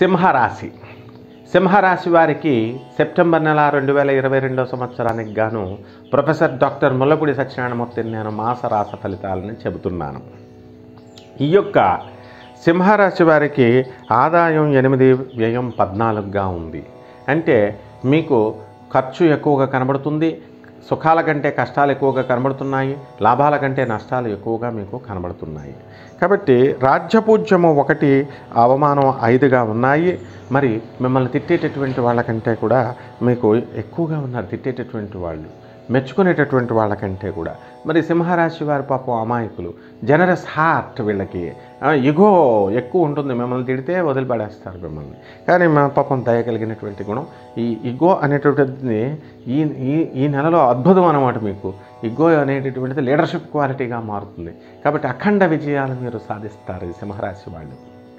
సింహరాశి సింహరాశి వారికి సెప్టెంబర్ నెల రెండు వేల ఇరవై రెండో సంవత్సరానికి గాను ప్రొఫెసర్ డాక్టర్ ముల్లపూడి సత్యనారాయణమూర్తి నేను మాస రాస ఫలితాలను చెబుతున్నాను ఈ యొక్క సింహరాశి వారికి ఆదాయం ఎనిమిది వ్యయం పద్నాలుగుగా ఉంది అంటే మీకు ఖర్చు ఎక్కువగా కనబడుతుంది సుఖాల కంటే కష్టాలు ఎక్కువగా కనబడుతున్నాయి లాభాల కంటే నష్టాలు ఎక్కువగా మీకు కనబడుతున్నాయి కాబట్టి రాజ్యపూజ్యము ఒకటి అవమానం ఐదుగా ఉన్నాయి మరి మిమ్మల్ని తిట్టేటటువంటి వాళ్ళకంటే కూడా మీకు ఎక్కువగా ఉన్నారు తిట్టేటటువంటి వాళ్ళు మెచ్చుకునేటటువంటి వాళ్ళకంటే కూడా మరి సింహరాశి వారి పాపం అమాయకులు జనరస్ హార్ట్ వీళ్ళకి ఇగో ఎక్కువ ఉంటుంది మిమ్మల్ని తిడితే వదిలిపడేస్తారు మిమ్మల్ని కానీ మా పాపం దయ కలిగినటువంటి గుణం ఈ ఇగో అనేటటువంటిది ఈ ఈ ఈ నెలలో అద్భుతం అన్నమాట మీకు ఇగో అనేటటువంటిది లీడర్షిప్ క్వాలిటీగా మారుతుంది కాబట్టి అఖండ విజయాలు మీరు సాధిస్తారు ఈ సింహరాశి వాళ్ళు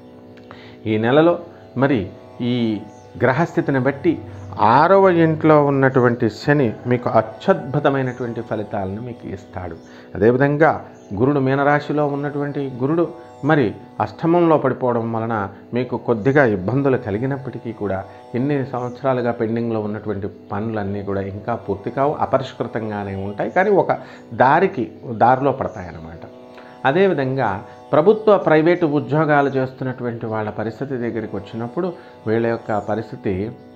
ఈ నెలలో మరి ఈ గ్రహస్థితిని బట్టి ఆరవ ఇంట్లో ఉన్నటువంటి శని మీకు అత్యద్భుతమైనటువంటి ఫలితాలను మీకు ఇస్తాడు అదేవిధంగా గురుడు మీనరాశిలో ఉన్నటువంటి గురుడు మరి అష్టమంలో పడిపోవడం వలన మీకు కొద్దిగా ఇబ్బందులు కలిగినప్పటికీ కూడా ఎన్ని సంవత్సరాలుగా పెండింగ్లో ఉన్నటువంటి పనులన్నీ కూడా ఇంకా పూర్తి కావు అపరిష్కృతంగానే ఉంటాయి కానీ ఒక దారికి దారిలో పడతాయన్నమాట అదేవిధంగా ప్రభుత్వ ప్రైవేటు ఉద్యోగాలు చేస్తున్నటువంటి వాళ్ళ పరిస్థితి దగ్గరికి వచ్చినప్పుడు వీళ్ళ యొక్క పరిస్థితి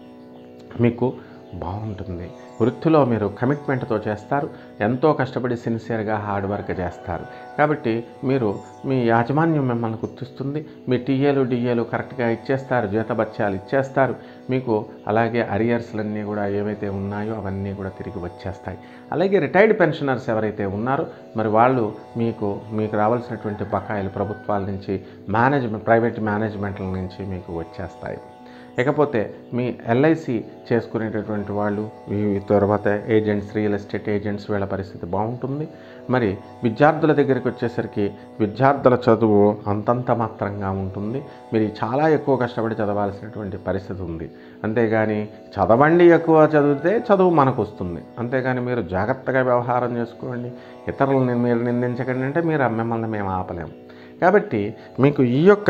మీకు బాగుంటుంది వృత్తిలో మీరు కమిట్మెంట్తో చేస్తారు ఎంతో కష్టపడి సిన్సియర్గా హార్డ్ వర్క్ చేస్తారు కాబట్టి మీరు మీ యాజమాన్యం మిమ్మల్ని గుర్తిస్తుంది మీ టీఏలు డిఏలు కరెక్ట్గా ఇచ్చేస్తారు జీతభత్యాలు ఇచ్చేస్తారు మీకు అలాగే అరియర్స్లన్నీ కూడా ఏవైతే ఉన్నాయో అవన్నీ కూడా తిరిగి వచ్చేస్తాయి అలాగే రిటైర్డ్ పెన్షనర్స్ ఎవరైతే ఉన్నారో మరి వాళ్ళు మీకు మీకు రావాల్సినటువంటి బకాయిలు ప్రభుత్వాల నుంచి మేనేజ్మెంట్ ప్రైవేట్ మేనేజ్మెంట్ల నుంచి మీకు వచ్చేస్తాయి ఇకపోతే మీ ఎల్ఐసి చేసుకునేటటువంటి వాళ్ళు ఈ తర్వాత ఏజెంట్స్ రియల్ ఎస్టేట్ ఏజెంట్స్ వీళ్ళ పరిస్థితి బాగుంటుంది మరి విద్యార్థుల దగ్గరికి వచ్చేసరికి విద్యార్థుల చదువు అంతంత మాత్రంగా ఉంటుంది మీరు చాలా ఎక్కువ కష్టపడి చదవాల్సినటువంటి పరిస్థితి ఉంది అంతేగాని చదవండి ఎక్కువ చదివితే చదువు మనకు వస్తుంది అంతేగాని మీరు జాగ్రత్తగా వ్యవహారం చేసుకోండి ఇతరులను మీరు నిందించకండి అంటే మీరు మిమ్మల్ని మేము ఆపలేము కాబట్టి మీకు ఈ యొక్క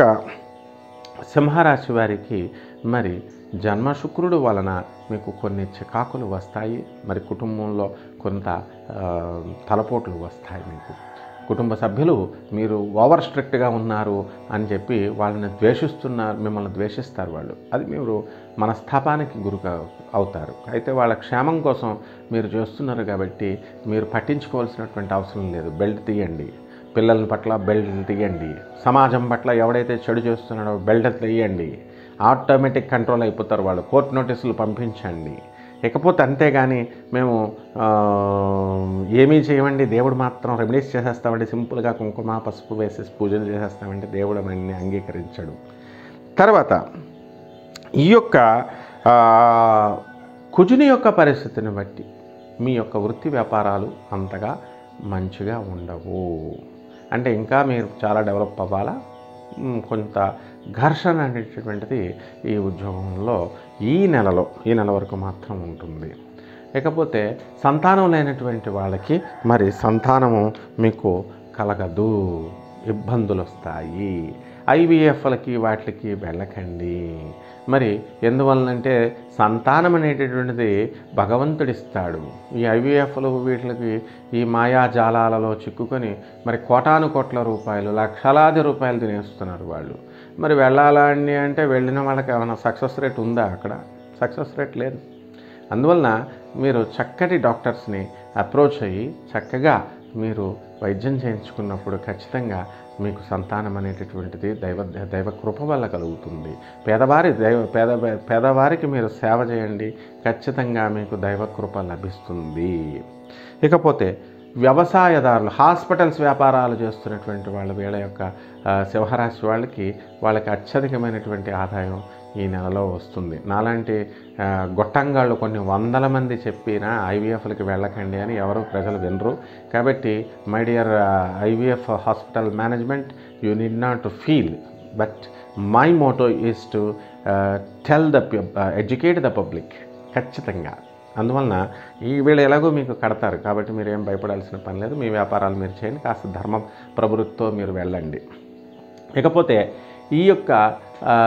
సింహరాశి వారికి మరి జన్మ శుక్రుడు వలన మీకు కొన్ని చికాకులు వస్తాయి మరి కుటుంబంలో కొంత ఆ, తలపోట్లు వస్తాయి మీకు కుటుంబ సభ్యులు మీరు ఓవర్ స్ట్రిక్ట్గా ఉన్నారు అని చెప్పి వాళ్ళని ద్వేషిస్తున్నారు మిమ్మల్ని ద్వేషిస్తారు వాళ్ళు అది మీరు మనస్తాపానికి గురి అవుతారు అయితే వాళ్ళ క్షేమం కోసం మీరు చేస్తున్నారు కాబట్టి మీరు పట్టించుకోవాల్సినటువంటి అవసరం లేదు బెల్ట్ తీయండి పిల్లల పట్ల బెల్ట్ తీయండి సమాజం పట్ల ఎవడైతే చెడు చేస్తున్నాడో బెల్ట్ తీయండి ఆటోమేటిక్ కంట్రోల్ అయిపోతారు వాళ్ళు కోర్టు నోటీసులు పంపించండి ఇకపోతే అంతేగాని మేము ఆ, ఏమీ చేయమండి దేవుడు మాత్రం రెమెడీస్ చేసేస్తామండి సింపుల్గా కుంకుమ పసుపు వేసేసి పూజలు చేసేస్తామంటే దేవుడు అవన్నీ అంగీకరించడు తర్వాత ఈ యొక్క ఆ, కుజుని యొక్క పరిస్థితిని బట్టి మీ యొక్క వృత్తి వ్యాపారాలు అంతగా మంచిగా ఉండవు అంటే ఇంకా మీరు చాలా డెవలప్ అవ్వాలా మ్, కొంత ఘర్షణ అనేటటువంటిది ఈ ఉద్యోగంలో ఈ నెలలో ఈ నెల వరకు మాత్రం ఉంటుంది ఇకపోతే సంతానం లేనటువంటి వాళ్ళకి మరి సంతానము మీకు కలగదు ఇబ్బందులు వస్తాయి ఐవీఎఫ్లకి వాటికి వెళ్ళకండి మరి ఎందువలనంటే సంతానం అనేటటువంటిది భగవంతుడిస్తాడు ఈ ఐవీఎఫ్లు వీటికి ఈ మాయాజాలాలలో చిక్కుకొని మరి కోటాను కోట్ల రూపాయలు లక్షలాది రూపాయలు తినేస్తున్నారు వాళ్ళు మరి వెళ్ళాలని అంటే వెళ్ళిన వాళ్ళకి ఏమైనా సక్సెస్ రేట్ ఉందా అక్కడ సక్సెస్ రేట్ లేదు అందువలన మీరు చక్కటి డాక్టర్స్ని అప్రోచ్ అయ్యి చక్కగా మీరు వైద్యం చేయించుకున్నప్పుడు ఖచ్చితంగా మీకు సంతానం అనేటటువంటిది దైవ దైవ కృప వల్ల కలుగుతుంది పేదవారి దైవ పేద పేదవారికి మీరు సేవ చేయండి ఖచ్చితంగా మీకు దైవ కృప లభిస్తుంది ఇకపోతే వ్యవసాయదారులు హాస్పిటల్స్ వ్యాపారాలు చేస్తున్నటువంటి వాళ్ళ వీళ్ళ యొక్క ఆ, సింహరాశి వాళ్ళకి వాళ్ళకి అత్యధికమైనటువంటి ఆదాయం ఈ నెలలో వస్తుంది నాలాంటి ఆ, గొట్టంగాళ్ళు కొన్ని వందల మంది చెప్పినా ఐవీఎఫ్లకి వెళ్ళకండి అని ఎవరు ప్రజలు వినరు కాబట్టి my dear IVF hospital management you need not feel but my motto is to tell the educate the public ఖచ్చితంగా అందువలన ఈ వీళ్ళు ఎలాగో మీకు కడతారు కాబట్టి మీరు ఏం భయపడాల్సిన పని లేదు మీ వ్యాపారాలు మీరు చేయండి కాస్త ధర్మ ప్రవృత్తితో మీరు వెళ్ళండి ఇకపోతే ఈ యొక్క ఆ,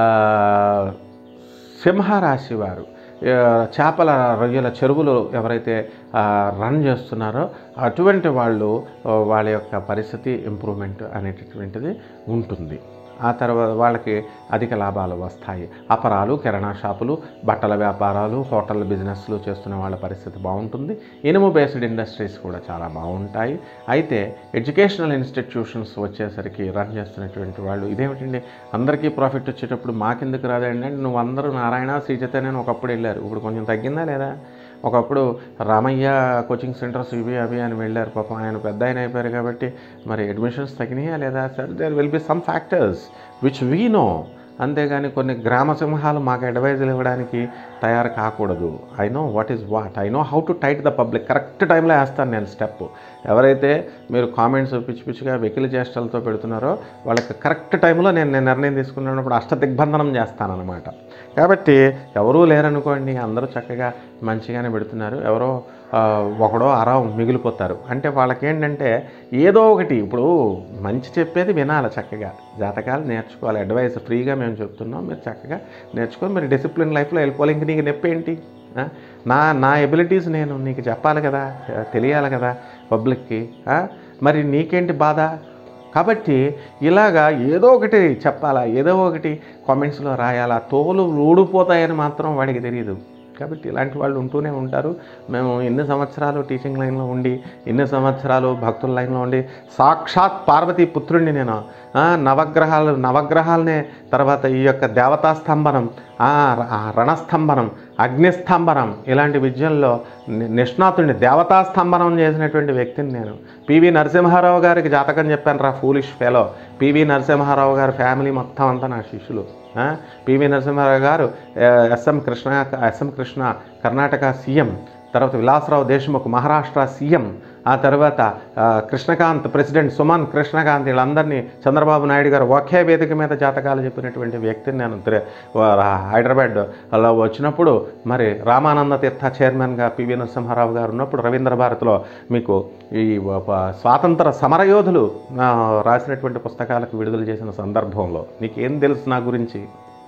సింహరాశి వారు ఆ, చేపల రొయ్యల చెరువులు ఎవరైతే ఆ, రన్ చేస్తున్నారో అటువంటి వాళ్ళు ఆ, వాళ్ళ యొక్క పరిస్థితి ఇంప్రూవ్మెంట్ అనేటటువంటిది ఉంటుంది ఆ తర్వాత వాళ్ళకి అధిక లాభాలు వస్తాయి అపరాలు కిరాణా షాపులు బట్టల వ్యాపారాలు హోటల్ బిజినెస్లు చేస్తున్న వాళ్ళ పరిస్థితి బాగుంటుంది ఇనుము బేస్డ్ ఇండస్ట్రీస్ కూడా చాలా బాగుంటాయి అయితే ఎడ్యుకేషనల్ ఇన్స్టిట్యూషన్స్ వచ్చేసరికి రన్ చేస్తున్నటువంటి వాళ్ళు ఇదేమిటండి అందరికీ ప్రాఫిట్ వచ్చేటప్పుడు మాకెందుకు రాదండి అంటే నువ్వు అందరూ నారాయణ శ్రీచైతన్య అని ఒకప్పుడు వెళ్ళారు ఇప్పుడు కొంచెం తగ్గిందా లేదా ఒకప్పుడు రామయ్య కోచింగ్ సెంటర్స్ ఇవి అవి అని వెళ్ళారు పాపం ఆయన పెద్ద ఆయన అయిపోయారు కాబట్టి మరి అడ్మిషన్స్ తగ్గినాయా లేదా sir there will be some factors which we know అంతేగాని కొన్ని గ్రామ సింహాలు మాకు అడ్వైజులు ఇవ్వడానికి తయారు కాకూడదు I know what is what I know how to tight the public correct టైంలో వేస్తాను నేను స్టెప్ ఎవరైతే మీరు కామెంట్స్ పిచ్చి పిచ్చిగా వెకిలి చేష్టలతో పెడుతున్నారో వాళ్ళకి కరెక్ట్ టైంలో నేను నేను నిర్ణయం తీసుకున్నప్పుడు అష్ట దిగ్బంధనం చేస్తానన్నమాట కాబట్టి ఎవరూ లేరనుకోండి అందరూ చక్కగా మంచిగానే పెడుతున్నారు ఎవరో ఆ, ఒకడో అరో మిగిలిపోతారు అంటే వాళ్ళకి ఏంటంటే ఏదో ఒకటి ఇప్పుడు మంచి చెప్పేది వినాలి చక్కగా జాతకాలు నేర్చుకోవాలి అడ్వైస్ ఫ్రీగా మేము చెప్తున్నాం మీరు చక్కగా నేర్చుకొని మీరు డిసిప్లిన్ లైఫ్లో వెళ్ళిపోవాలి ఇంక నీకు నొప్పి ఏంటి ఆ? నా నా ఎబిలిటీస్ నేను నీకు చెప్పాలి కదా తెలియాలి కదా పబ్లిక్కి ఆ? మరి నీకేంటి బాధ కాబట్టి ఇలాగా ఏదో ఒకటి చెప్పాలా ఏదో ఒకటి కామెంట్స్లో రాయాలా తోలు ఊడిపోతాయని మాత్రం వాడికి తెలియదు కాబట్టి ఇలాంటి వాళ్ళు ఉంటూనే ఉంటారు మేము ఎన్ని సంవత్సరాలు టీచింగ్ లైన్లో ఉండి ఎన్ని సంవత్సరాలు భక్తుల లైన్లో ఉండి సాక్షాత్ పార్వతీ పుత్రుడిని నేను ఆ, నవగ్రహాలు నవగ్రహాలనే తర్వాత ఈ యొక్క దేవతా స్తంభనం ఆ, ర- ఆ రణస్తంభనం అగ్నిస్తంభనం ఇలాంటి విద్యల్లో ని- నిష్ణాతుడిని దేవతా స్తంభనం చేసినటువంటి వ్యక్తిని నేను పివి నరసింహారావు గారికి జాతకం చెప్పాను రా ఫూలిష్ ఫెలో పివి నరసింహారావు గారి ఫ్యామిలీ మొత్తం అంతా నా శిష్యులు ఆ, పివి నరసింహారావు గారు ఆ, SM Krishna SM Krishna Karnataka CM తర్వాత విలాసరావు దేశ్ముఖ్ మహారాష్ట్ర సీఎం ఆ తర్వాత ఆ, కృష్ణకాంత్ ప్రెసిడెంట్ సుమన్ కృష్ణకాంత్ వీళ్ళందరినీ చంద్రబాబు నాయుడు గారు ఒకే వేదిక మీద జాతకాలు చెప్పినటువంటి వ్యక్తిని నేను త్రి- వా- హైదరాబాద్ అలా వచ్చినప్పుడు మరి రామానంద తీర్థ చైర్మన్గా పివి నరసింహారావు గారు ఉన్నప్పుడు రవీంద్ర భారతిలో మీకు ఈ వ- వ- స్వాతంత్ర సమరయోధులు ఆ, రాసినటువంటి పుస్తకాలకు విడుదల చేసిన సందర్భంలో నీకేం తెలుసు నా గురించి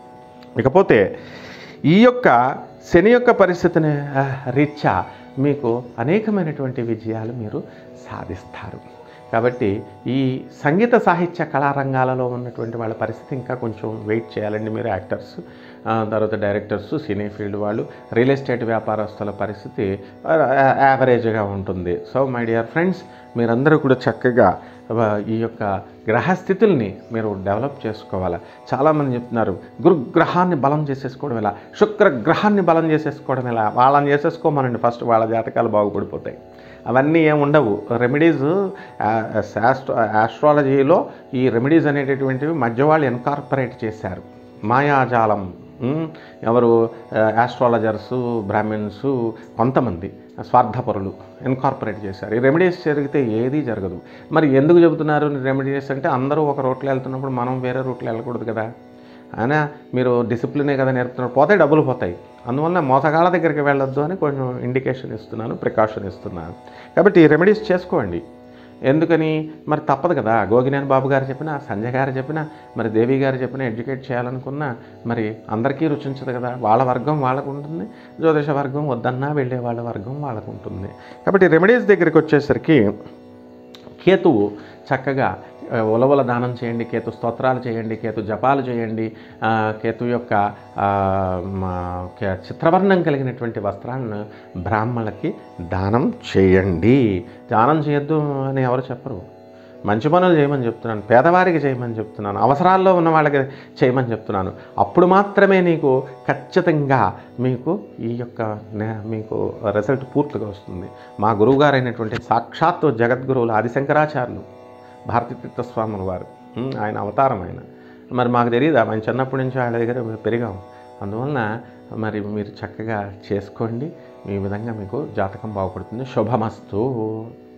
ఇకపోతే ఈ యొక్క శని యొక్క పరిస్థితిని ఆ, రీత్యా మీకు అనేకమైనటువంటి విజయాలు మీరు సాధిస్తారు కాబట్టి ఈ సంగీత సాహిత్య కళారంగాలలో ఉన్నటువంటి వాళ్ళ పరిస్థితి ఇంకా కొంచెం వెయిట్ చేయాలండి మీరు యాక్టర్స్ ఆ, తర్వాత డైరెక్టర్స్ సినీ ఫీల్డ్ వాళ్ళు రియల్ ఎస్టేట్ వ్యాపారస్తుల పరిస్థితి ఆ, ఆ- యావరేజ్గా ఉంటుంది సో మై డియర్ ఫ్రెండ్స్ మీరందరూ కూడా చక్కగా ఆ, ఈ యొక్క గ్రహస్థితుల్ని మీరు డెవలప్ చేసుకోవాలి చాలామంది చెప్తున్నారు గురుగ్రహాన్ని బలం చేసేసుకోవడం ఎలా శుక్ర గ్రహాన్ని బలం చేసేసుకోవడం ఎలా వాళ్ళని చేసేసుకోమనండి ఫస్ట్ వాళ్ళ జాతకాలు బాగుపడిపోతాయి అవన్నీ ఏం ఉండవు రెమెడీస్ శాస్ట్రో ఆస్ట్రాలజీలో ఈ రెమెడీస్ అనేటటువంటివి మధ్య వాళ్ళు ఎన్కార్పొరేట్ చేశారు మాయాజాలం ఉమ్, ఎవరు ఆస్ట్రాలజర్సు బ్రాహ్మిన్స్ కొంతమంది స్వార్థపరులు ఎన్కార్పొరేట్ చేశారు ఈ రెమెడీస్ జరిగితే ఏదీ జరగదు మరి ఎందుకు చెబుతున్నారు రెమెడీస్ అంటే అందరూ ఒక రూట్లో వెళ్తున్నప్పుడు మనం వేరే రూట్లో వెళ్ళకూడదు కదా అయినా మీరు డిసిప్లినే కదా నేర్పుతున్నారు పోతే డబ్బులు పోతాయి అందువల్ల మోసగాళ్ళ దగ్గరికి వెళ్ళొద్దు అని కొంచెం ఇండికేషన్ ఇస్తున్నాను ప్రికాషన్ ఇస్తున్నాను కాబట్టి ఈ రెమెడీస్ చేసుకోండి ఎందుకని మరి తప్పదు కదా గోగినేని బాబు గారు చెప్పినా సంజయ్ గారు చెప్పినా మరి దేవి గారు చెప్పినా ఎడ్యుకేట్ చేయాలనుకున్నా మరి అందరికీ రుచించదు కదా వాళ్ళ వర్గం వాళ్ళకు ఉంటుంది జ్యోతిష వర్గం వద్దన్నా వెళ్ళే వాళ్ళ వర్గం వాళ్ళకు ఉంటుంది కాబట్టి రెమెడీస్ దగ్గరికి వచ్చేసరికి కేతువు చక్కగా ఆ, ఉలవల దానం చేయండి కేతు స్తోత్రాలు చేయండి కేతు జపాలు చేయండి ఆ, కేతు యొక్క ఆ, మా, కే- చిత్రవర్ణం కలిగినటువంటి వస్త్రాలను బ్రాహ్మణులకి దానం చేయండి దానం చేయొద్దు అని ఎవరు చెప్పరు మంచి పనులు చేయమని చెప్తున్నాను పేదవారికి చేయమని చెప్తున్నాను అవసరాల్లో ఉన్న వాళ్ళకి చేయమని చెప్తున్నాను అప్పుడు మాత్రమే నీకు ఖచ్చితంగా మీకు ఈ యొక్క నే- మీకు రిజల్ట్ పూర్తిగా వస్తుంది మా గురువుగారు అయినటువంటి సాక్షాత్తు జగద్గురువులు ఆదిశంకరాచార్యులు భారతీ తీర్థస్వాముల వారు ఉమ్, ఆయన అవతారం ఆయన మరి మాకు తెలియదు ఆయన చిన్నప్పటి నుంచి ఆయన దగ్గర పెరిగాం అందువలన మరి మీరు చక్కగా చేసుకోండి ఈ విధంగా మీకు జాతకం బాగుపడుతుంది శుభమస్తు